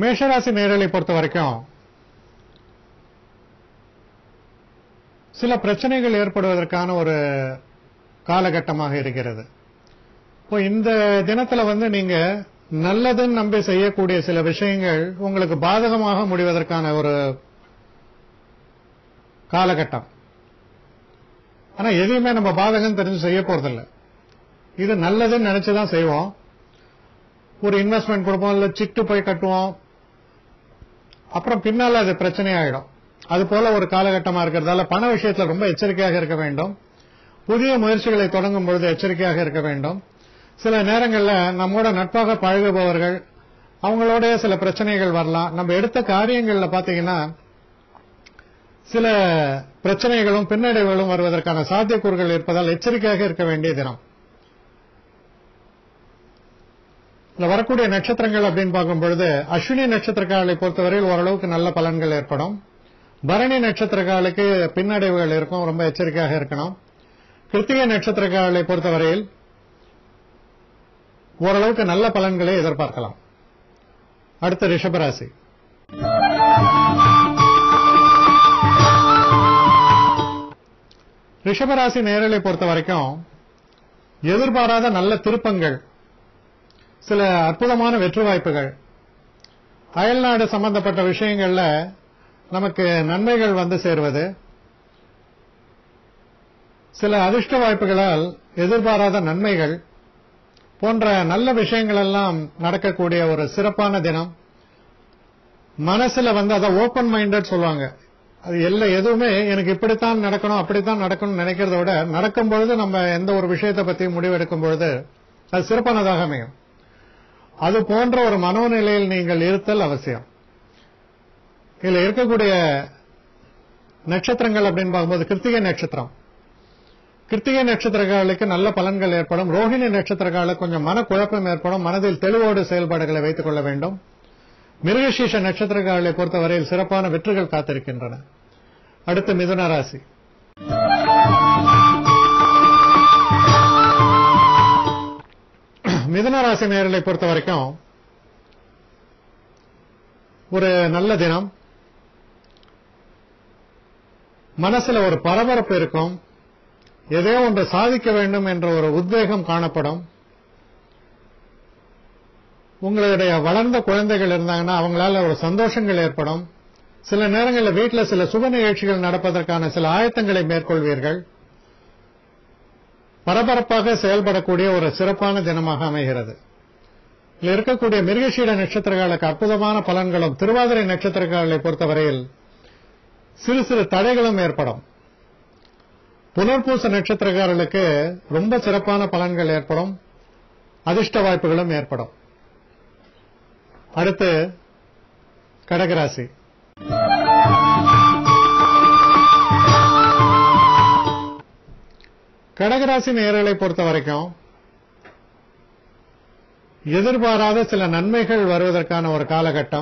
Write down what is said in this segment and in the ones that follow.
மேஷராசி நேரலை பொறுத்த வரைக்கும் சில பிரச்சனைகள் ஏற்படுவதற்கான ஒரு காலகட்டமாக இருக்கிறது இப்போ இந்த தினத்துல வந்து நீங்க நல்லதுன்னு நம்பி செய்யக்கூடிய சில விஷயங்கள் உங்களுக்கு பாதகமாக முடிவதற்கான ஒரு காலகட்டம் ஆனா எதையுமே நம்ம பாதகம் தெரிஞ்சு செய்ய போறதில்ல இது நல்லதுன்னு நினைச்சுதான் செய்வோம் ஒரு இன்வெஸ்ட்மெண்ட் கொடுப்போம் இல்ல சிட்டு போய் கட்டுவோம் அப்புறம் பின்னால அது பிரச்சனை ஆயிடும் அது போல ஒரு காலகட்டமா இருக்கிறதால பண விஷயத்துல ரொம்ப எச்சரிக்கையாக இருக்க வேண்டும் புதிய முயற்சிகளை தொடங்கும் பொழுது எச்சரிக்கையாக இருக்க வேண்டும் சில நேரங்கள்ல நம்மோட நட்பாக பழகுபவர்கள் அவங்களோட சில பிரச்சனைகள் வரலாம் நம்ம எடுத்த காரியங்கள்ல பாத்தீங்கன்னா சில பிரச்சனைகளும் பின்னடைவுகளும் வருவதற்கான சாத்தியக்கூறுகள் இருப்பதால் எச்சரிக்கையாக இருக்க வேண்டிய தினம் இதுல வரக்கூடிய நட்சத்திரங்கள் அப்படின்னு பார்க்கும் பொழுது அஸ்வினி நட்சத்திரக்காரர்களை பொறுத்தவரையில் ஓரளவுக்கு நல்ல பலன்கள் ஏற்படும் பரணி நட்சத்திரக்காரர்களுக்கு பின்னடைவுகள் இருக்கும் ரொம்ப எச்சரிக்கையாக இருக்கணும் கிருத்திகை நட்சத்திரக்காரர்களை பொறுத்தவரையில் ஓரளவுக்கு நல்ல பலன்களை எதிர்பார்க்கலாம் அடுத்த ரிஷபராசி ரிஷபராசி நேரலை பொறுத்த வரைக்கும் எதிர்பாராத நல்ல திருப்பங்கள் சில அற்புதமான வெற்றி வாய்ப்புகள் அயல்நாடு சம்பந்தப்பட்ட விஷயங்கள்ல நமக்கு நன்மைகள் வந்து சேருவது சில அதிர்ஷ்ட வாய்ப்புகளால் எதிர்பாராத நன்மைகள் போன்ற நல்ல விஷயங்கள் எல்லாம் நடக்கக்கூடிய ஒரு சிறப்பான தினம் மனசுல வந்து அதை ஓபன் மைண்டட் சொல்லுவாங்க அது எல்லா எதுவுமே எனக்கு இப்படித்தான் நடக்கணும் அப்படித்தான் நடக்கணும்னு நினைக்கிறத விட நடக்கும் பொழுது நம்ம எந்த ஒரு விஷயத்தை பத்தி முடிவெடுக்கும் பொழுது அது சிறப்பானதாக அமையும் அது போன்ற ஒரு மனோநிலையில் நீங்கள் இருத்தல் அவசியம் இதுல இருக்கக்கூடிய நட்சத்திரங்கள் அப்படின்னு பார்க்கும்போது கிருத்திகை நட்சத்திரம் கிருத்திகை நட்சத்திரக்காரர்களுக்கு நல்ல பலன்கள் ஏற்படும் ரோஹிணி நட்சத்திரக்காரர்களுக்கு கொஞ்சம் மனக்குழப்பம் ஏற்படும் மனதில் தெளிவோடு செயல்பாடுகளை வைத்துக் கொள்ள வேண்டும் மிருகசீஷ நட்சத்திரக்காரர்களை பொறுத்தவரையில் சிறப்பான வெற்றிகள் காத்திருக்கின்றன அடுத்து மிதுன ராசி மிதுன ராசி நேரலை பொறுத்த வரைக்கும் ஒரு நல்ல தினம் மனசுல ஒரு பரபரப்பு இருக்கும் எதையோ ஒன்று சாதிக்க வேண்டும் என்ற ஒரு உத்வேகம் காணப்படும் உங்களுடைய வளர்ந்த குழந்தைகள் இருந்தாங்கன்னா அவங்களால ஒரு சந்தோஷங்கள் ஏற்படும் சில நேரங்களில் வீட்டில் சில சுப நிகழ்ச்சிகள் நடப்பதற்கான சில ஆயத்தங்களை மேற்கொள்வீர்கள் பரபரப்பாக செயல்படக்கூடிய ஒரு சிறப்பான தினமாக அமைகிறது இதில் இருக்கக்கூடிய மிருகசீட நட்சத்திரங்களுக்கு அற்புதமான பலன்களும் திருவாதிரை நட்சத்திரங்களை பொறுத்தவரையில் சிறு சிறு தடைகளும் ஏற்படும் புனர்பூச நட்சத்திரக்காரர்களுக்கு ரொம்ப சிறப்பான பலன்கள் ஏற்படும் அதிர்ஷ்ட வாய்ப்புகளும் ஏற்படும் அடுத்து கடகராசி கடகராசி நேர்களை பொறுத்த வரைக்கும் எதிர்பாராத சில நன்மைகள் வருவதற்கான ஒரு காலகட்டம்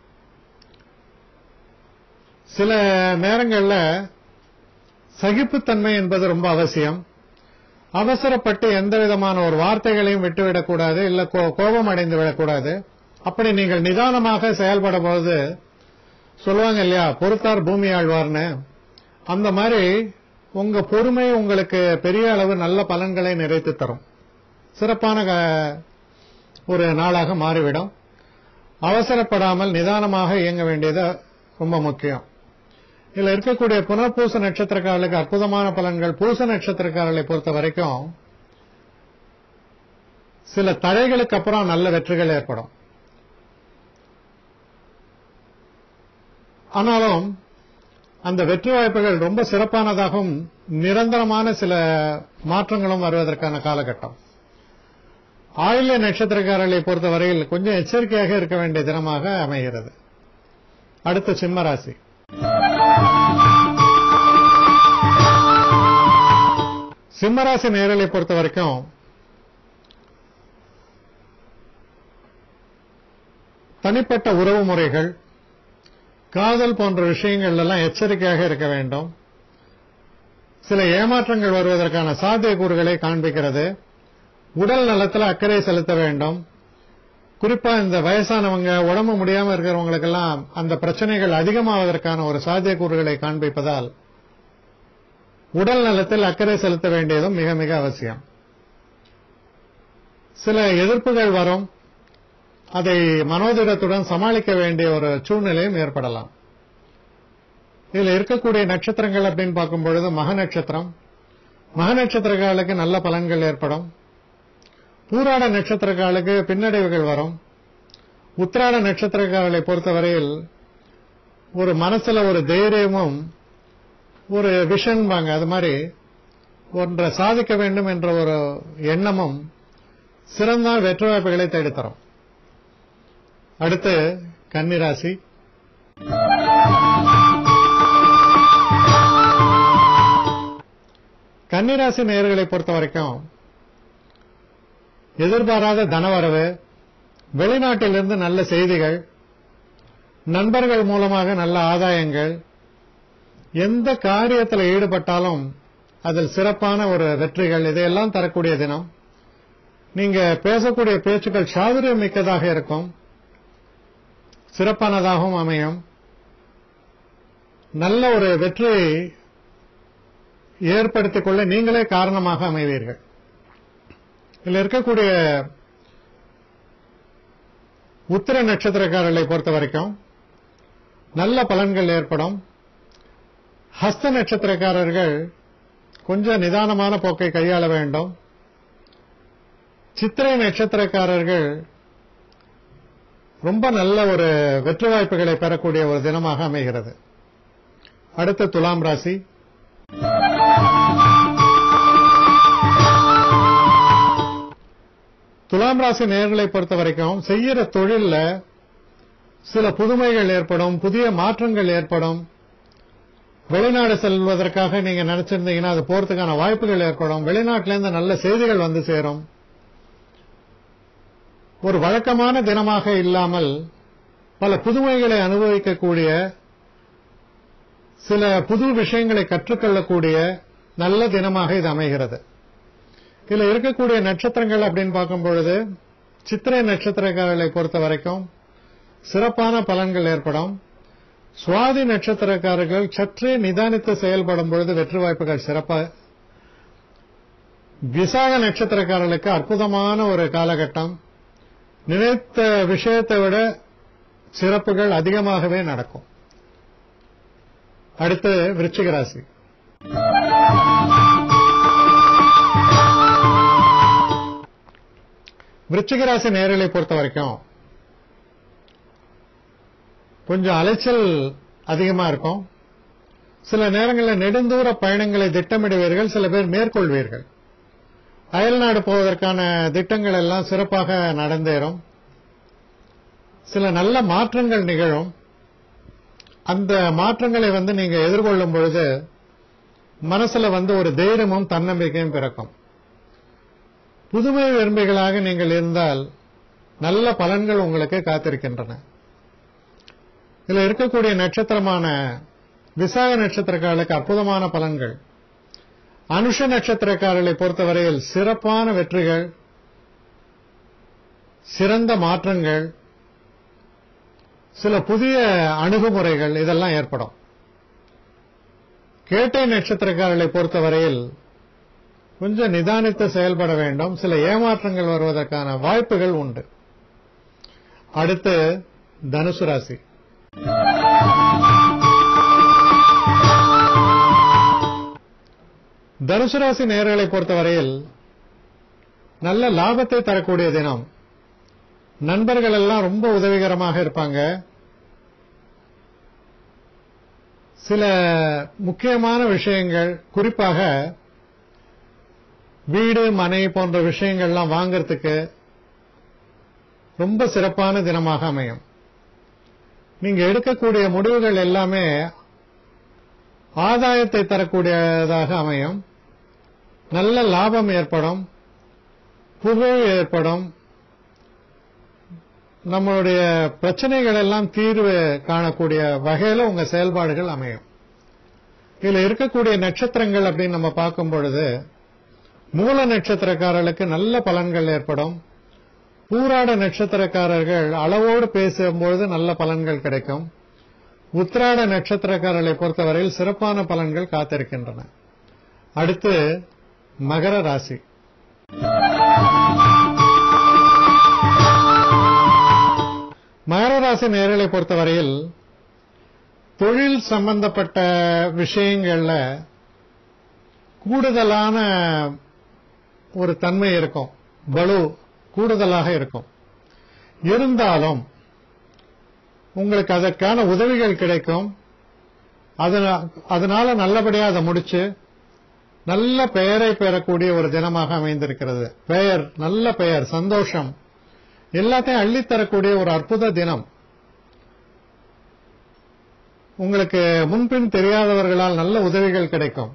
சில நேரங்கள்ல சகிப்புத்தன்மை என்பது ரொம்ப அவசியம் அவசரப்பட்டு எந்த விதமான ஒரு வார்த்தைகளையும் விட்டுவிடக்கூடாது இல்ல கோ- கோபம் அடைந்து விடக்கூடாது அப்படி நீங்கள் நிதானமாக செயல்படும் போது சொல்லுவாங்க இல்லையா பொறுத்தார் பூமி ஆழ்வார்னு அந்த மாதிரி உங்க பொறுமை உங்களுக்கு பெரிய அளவு நல்ல பலன்களை நிறைத்து தரும் சிறப்பான க- ஒரு நாளாக மாறிவிடும் அவசரப்படாமல் நிதானமாக இயங்க வேண்டியது ரொம்ப முக்கியம் இதுல இருக்கக்கூடிய புனர்பூச நட்சத்திரக்காரர்களுக்கு அற்புதமான பலன்கள் பூச நட்சத்திரக்காரர்களை பொறுத்த வரைக்கும் சில தடைகளுக்கு அப்புறம் நல்ல வெற்றிகள் ஏற்படும் ஆனாலும் அந்த வெற்றி வாய்ப்புகள் ரொம்ப சிறப்பானதாகவும் நிரந்தரமான சில மாற்றங்களும் வருவதற்கான காலகட்டம் ஆயில்ய நட்சத்திரக்காரர்களை பொறுத்தவரையில் கொஞ்சம் எச்சரிக்கையாக இருக்க வேண்டிய தினமாக அமைகிறது அடுத்து சிம்ம ராசி சிம்மராசி நேரலை பொறுத்த வரைக்கும் தனிப்பட்ட உறவு முறைகள் காதல் போன்ற விஷயங்கள் எல்லாம் எச்சரிக்கையாக இருக்க வேண்டும் சில ஏமாற்றங்கள் வருவதற்கான சாத்தியக்கூறுகளை காண்பிக்கிறது உடல் நலத்தில் அக்கறை செலுத்த வேண்டும் குறிப்பா இந்த வயசானவங்க உடம்பு முடியாம இருக்கிறவங்களுக்கெல்லாம் அந்த பிரச்சனைகள் அதிகமாவதற்கான ஒரு சாத்தியக்கூறுகளை காண்பிப்பதால் உடல் நலத்தில் அக்கறை செலுத்த வேண்டியதும் மிக மிக அவசியம் சில எதிர்ப்புகள் வரும் அதை மனோதிடத்துடன் சமாளிக்க வேண்டிய ஒரு சூழ்நிலையும் ஏற்படலாம் இதுல இருக்கக்கூடிய நட்சத்திரங்கள் அப்படின்னு பார்க்கும் பொழுது மக நட்சத்திரம் மக நட்சத்திரக்காலுக்கு நல்ல பலன்கள் ஏற்படும் பூராட நட்சத்திரக்காலுக்கு பின்னடைவுகள் வரும் உத்திராட நட்சத்திரக்காரர்களை பொறுத்தவரையில் ஒரு மனசுல ஒரு தைரியமும் ஒரு விஷன் வாங்க அது மாதிரி ஒன்றை சாதிக்க வேண்டும் என்ற ஒரு எண்ணமும் சிறந்த வெற்றி வாய்ப்புகளை தேடித்தரும் அடுத்து கன்னிராசி கன்னிராசி நேர்களை பொறுத்த வரைக்கும் எதிர்பாராத தனவரவு வெளிநாட்டிலிருந்து நல்ல செய்திகள் நண்பர்கள் மூலமாக நல்ல ஆதாயங்கள் எந்த காரியத்தில் ஈடுபட்டாலும் அதில் சிறப்பான ஒரு வெற்றிகள் இதையெல்லாம் தரக்கூடிய தினம் நீங்க பேசக்கூடிய பேச்சுக்கள் சாதுரியம் மிக்கதாக இருக்கும் சிறப்பானதாகவும் அமையும் நல்ல ஒரு வெற்றியை ஏற்படுத்திக் கொள்ள நீங்களே காரணமாக அமைவீர்கள் இதில் இருக்கக்கூடிய உத்திர நட்சத்திரக்காரர்களை பொறுத்த வரைக்கும் நல்ல பலன்கள் ஏற்படும் ஹஸ்த நட்சத்திரக்காரர்கள் கொஞ்சம் நிதானமான போக்கை கையாள வேண்டும் சித்திரை நட்சத்திரக்காரர்கள் ரொம்ப நல்ல ஒரு வெற்றி வாய்ப்புகளை பெறக்கூடிய ஒரு தினமாக அமைகிறது அடுத்து துலாம் ராசி துலாம் ராசி நேர்களை பொறுத்த வரைக்கும் செய்யற தொழில்ல சில புதுமைகள் ஏற்படும் புதிய மாற்றங்கள் ஏற்படும் வெளிநாடு செல்வதற்காக நீங்க நினைச்சிருந்தீங்கன்னா அது போறதுக்கான வாய்ப்புகள் ஏற்படும் வெளிநாட்டிலிருந்து நல்ல செய்திகள் வந்து சேரும் ஒரு வழக்கமான தினமாக இல்லாமல் பல புதுமைகளை அனுபவிக்கக்கூடிய சில புது விஷயங்களை கற்றுக்கொள்ளக்கூடிய நல்ல தினமாக இது அமைகிறது இதுல இருக்கக்கூடிய நட்சத்திரங்கள் அப்படின்னு பார்க்கும் பொழுது சித்திரை நட்சத்திரக்காரர்களை பொறுத்த வரைக்கும் சிறப்பான பலன்கள் ஏற்படும் சுவாதி நட்சத்திரக்காரர்கள் சற்றே நிதானித்து செயல்படும் பொழுது வெற்றி வாய்ப்புகள் சிறப்பா விசாக நட்சத்திரக்காரர்களுக்கு அற்புதமான ஒரு காலகட்டம் நினைத்த விஷயத்தை விட சிறப்புகள் அதிகமாகவே நடக்கும் அடுத்து விருச்சிக ராசி விருச்சிக ராசி நேரலை பொறுத்த வரைக்கும் கொஞ்சம் அலைச்சல் அதிகமா இருக்கும் சில நேரங்களில் நெடுந்தூர பயணங்களை திட்டமிடுவீர்கள் சில பேர் மேற்கொள்வீர்கள் அயல்நாடு போவதற்கான திட்டங்கள் எல்லாம் சிறப்பாக நடந்தேறும் சில நல்ல மாற்றங்கள் நிகழும் அந்த மாற்றங்களை வந்து நீங்க எதிர்கொள்ளும் பொழுது மனசுல வந்து ஒரு தைரியமும் தன்னம்பிக்கையும் பிறக்கும் புதுமை விரும்பிகளாக நீங்கள் இருந்தால் நல்ல பலன்கள் உங்களுக்கு காத்திருக்கின்றன இதுல இருக்கக்கூடிய நட்சத்திரமான விசாக நட்சத்திரக்காரர்களுக்கு அற்புதமான பலன்கள் அனுஷ நட்சத்திரக்காரர்களை பொறுத்தவரையில் சிறப்பான வெற்றிகள் சிறந்த மாற்றங்கள் சில புதிய அணுகுமுறைகள் இதெல்லாம் ஏற்படும் கேட்டை நட்சத்திரக்காரர்களை பொறுத்தவரையில் கொஞ்சம் நிதானித்து செயல்பட வேண்டும் சில ஏமாற்றங்கள் வருவதற்கான வாய்ப்புகள் உண்டு அடுத்து தனுசு ராசி தனுசு ராசி நேர்களை பொறுத்தவரையில் நல்ல லாபத்தை தரக்கூடிய தினம் நண்பர்கள் எல்லாம் ரொம்ப உதவிகரமாக இருப்பாங்க சில முக்கியமான விஷயங்கள் குறிப்பாக வீடு மனை போன்ற விஷயங்கள்லாம் வாங்கறதுக்கு ரொம்ப சிறப்பான தினமாக அமையும் நீங்க எடுக்கக்கூடிய முடிவுகள் எல்லாமே ஆதாயத்தை தரக்கூடியதாக அமையும் நல்ல லாபம் ஏற்படும் புகழ் ஏற்படும் நம்மளுடைய பிரச்சனைகள் எல்லாம் தீர்வு காணக்கூடிய வகையில உங்க செயல்பாடுகள் அமையும் இதுல இருக்கக்கூடிய நட்சத்திரங்கள் அப்படின்னு நம்ம பார்க்கும் பொழுது மூல நட்சத்திரக்காரர்களுக்கு நல்ல பலன்கள் ஏற்படும் பூராட நட்சத்திரக்காரர்கள் அளவோடு பேசும்பொழுது நல்ல பலன்கள் கிடைக்கும் உத்திராட நட்சத்திரக்காரர்களை பொறுத்தவரையில் சிறப்பான பலன்கள் காத்திருக்கின்றன அடுத்து மகர ராசி மகர ராசி நேர்களை பொறுத்தவரையில் தொழில் சம்பந்தப்பட்ட விஷயங்கள்ல கூடுதலான ஒரு தன்மை இருக்கும் பலு கூடுதலாக இருக்கும் இருந்தாலும் உங்களுக்கு அதற்கான உதவிகள் கிடைக்கும் அதனால நல்லபடியா அதை முடிச்சு நல்ல பெயரை பெறக்கூடிய ஒரு தினமாக அமைந்திருக்கிறது பெயர் நல்ல பெயர் சந்தோஷம் எல்லாத்தையும் அள்ளித்தரக்கூடிய ஒரு அற்புத தினம் உங்களுக்கு முன்பின் தெரியாதவர்களால் நல்ல உதவிகள் கிடைக்கும்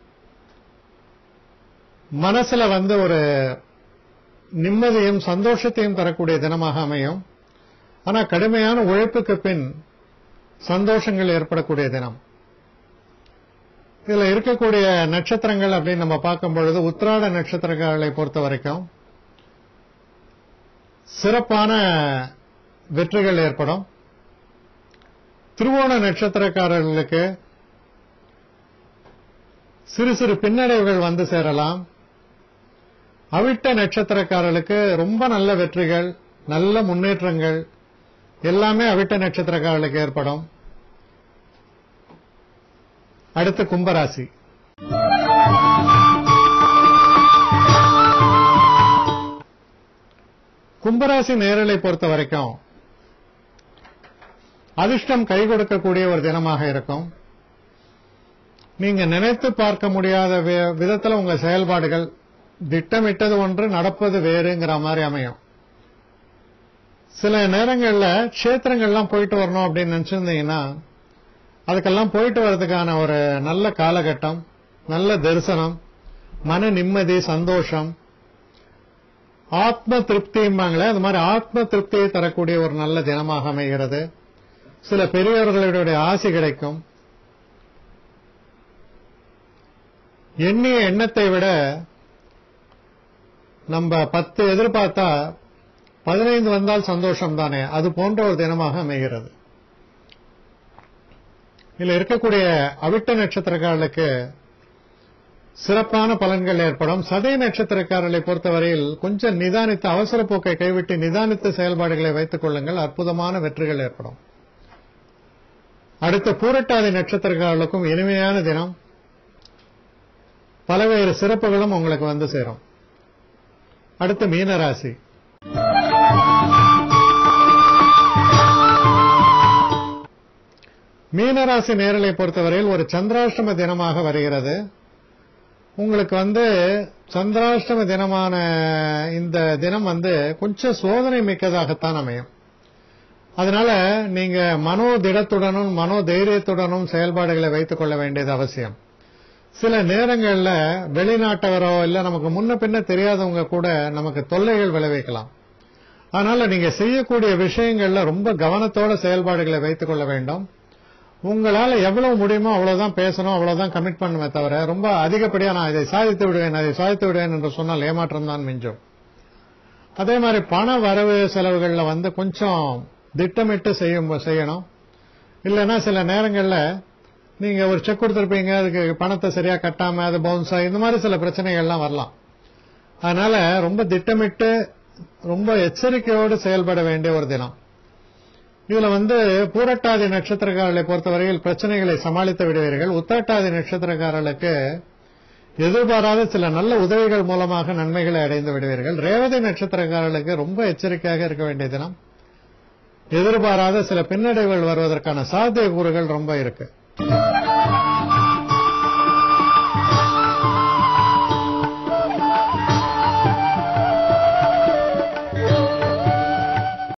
மனசுல வந்து ஒரு நிம்மதியும் சந்தோஷத்தையும் தரக்கூடிய தினமாக அமையும் ஆனா கடுமையான உழைப்புக்கு பின் சந்தோஷங்கள் ஏற்படக்கூடிய தினம் இதுல இருக்கக்கூடிய நட்சத்திரங்கள் அப்படின்னு நம்ம பார்க்கும் பொழுது உத்திராட நட்சத்திரங்களை பொறுத்த வரைக்கும் சிறப்பான வெற்றிகள் ஏற்படும் திருவோண நட்சத்திரக்காரர்களுக்கு சிறு சிறு பின்னடைவுகள் வந்து சேரலாம் அவிட்ட நட்சத்திரக்காரர்களுக்கு ரொம்ப நல்ல வெற்றிகள் நல்ல முன்னேற்றங்கள் எல்லாமே அவிட்ட நட்சத்திரக்காரர்களுக்கு ஏற்படும் அடுத்து கும்பராசி கும்பராசி நேரலை பொறுத்த வரைக்கும் அதிர்ஷ்டம் கை கொடுக்கக்கூடிய ஒரு தினமாக இருக்கும் நீங்க நினைத்து பார்க்க முடியாத விதத்தில் உங்க செயல்பாடுகள் திட்டமிட்டது ஒன்று நடப்பது வேறுங்கிற மாதிரி அமையும் சில நேரங்கள்ல கஷேத்திரங்கள்லாம் போயிட்டு வரணும் அப்படின்னு நினைச்சிருந்தீங்கன்னா அதுக்கெல்லாம் போயிட்டு வர்றதுக்கான ஒரு நல்ல காலகட்டம் நல்ல தரிசனம் மன நிம்மதி சந்தோஷம் ஆத்ம திருப்திம்பாங்களே அது மாதிரி ஆத்ம திருப்தியை தரக்கூடிய ஒரு நல்ல தினமாக அமைகிறது சில பெரியவர்களுடைய ஆசை கிடைக்கும் எண்ணிய எண்ணத்தை விட நம்ம பத்து எதிர்பார்த்தா பதினைந்து வந்தால் சந்தோஷம் தானே அது போன்ற ஒரு தினமாக அமைகிறது இதுல இருக்கக்கூடிய அவிட்ட நட்சத்திரக்காரர்களுக்கு சிறப்பான பலன்கள் ஏற்படும் சதய நட்சத்திரக்காரர்களை பொறுத்தவரையில் கொஞ்சம் நிதானித்து அவசர போக்கை கைவிட்டு நிதானித்த செயல்பாடுகளை வைத்துக் கொள்ளுங்கள் அற்புதமான வெற்றிகள் ஏற்படும் அடுத்த பூரட்டாதி நட்சத்திரக்காரர்களுக்கும் இனிமையான தினம் பலவேறு சிறப்புகளும் உங்களுக்கு வந்து சேரும் அடுத்து மீனராசி மீனராசி நேரலை பொறுத்தவரையில் ஒரு சந்திராஷ்டம தினமாக வருகிறது உங்களுக்கு வந்து சந்திராஷ்டம தினமான இந்த தினம் வந்து கொஞ்சம் சோதனை மிக்கதாகத்தான் அமையும் அதனால நீங்க மனோ திடத்துடனும் மனோ தைரியத்துடனும் செயல்பாடுகளை வைத்துக் கொள்ள வேண்டியது அவசியம் சில நேரங்கள்ல வெளிநாட்டவரோ இல்ல நமக்கு முன்ன பின்ன தெரியாதவங்க கூட நமக்கு தொல்லைகள் விளைவிக்கலாம் அதனால நீங்க செய்யக்கூடிய விஷயங்கள்ல ரொம்ப கவனத்தோட செயல்பாடுகளை வைத்துக் கொள்ள வேண்டும் உங்களால எவ்வளவு முடியுமோ அவ்வளவுதான் பேசணும் அவ்வளவுதான் கமிட் பண்ணுமே தவிர ரொம்ப அதிகப்படியா நான் இதை சாதித்து விடுவேன் அதை சாதித்து விடுவேன் என்று சொன்னால் ஏமாற்றம் தான் மிஞ்சும் அதே மாதிரி பண வரவு செலவுகள்ல வந்து கொஞ்சம் திட்டமிட்டு செய்யும் செய்யணும் இல்லைன்னா சில நேரங்கள்ல நீங்க ஒரு செக் கொடுத்திருப்பீங்க அதுக்கு பணத்தை சரியா கட்டாம அது பவுன்ஸ் ஆகி இந்த மாதிரி சில பிரச்சனைகள்லாம் வரலாம் அதனால ரொம்ப திட்டமிட்டு ரொம்ப எச்சரிக்கையோடு செயல்பட வேண்டிய ஒரு தினம் இதுல வந்து பூரட்டாதி நட்சத்திரக்காரர்களை பொறுத்தவரையில் பிரச்சனைகளை சமாளித்து விடுவீர்கள் உத்தரட்டாதி நட்சத்திரக்காரர்களுக்கு எதிர்பாராத சில நல்ல உதவிகள் மூலமாக நன்மைகளை அடைந்து விடுவீர்கள் ரேவதி நட்சத்திரக்காரர்களுக்கு ரொம்ப எச்சரிக்கையாக இருக்க வேண்டிய தினம் எதிர்பாராத சில பின்னடைவுகள் வருவதற்கான சாத்தியக்கூறுகள் ரொம்ப இருக்கு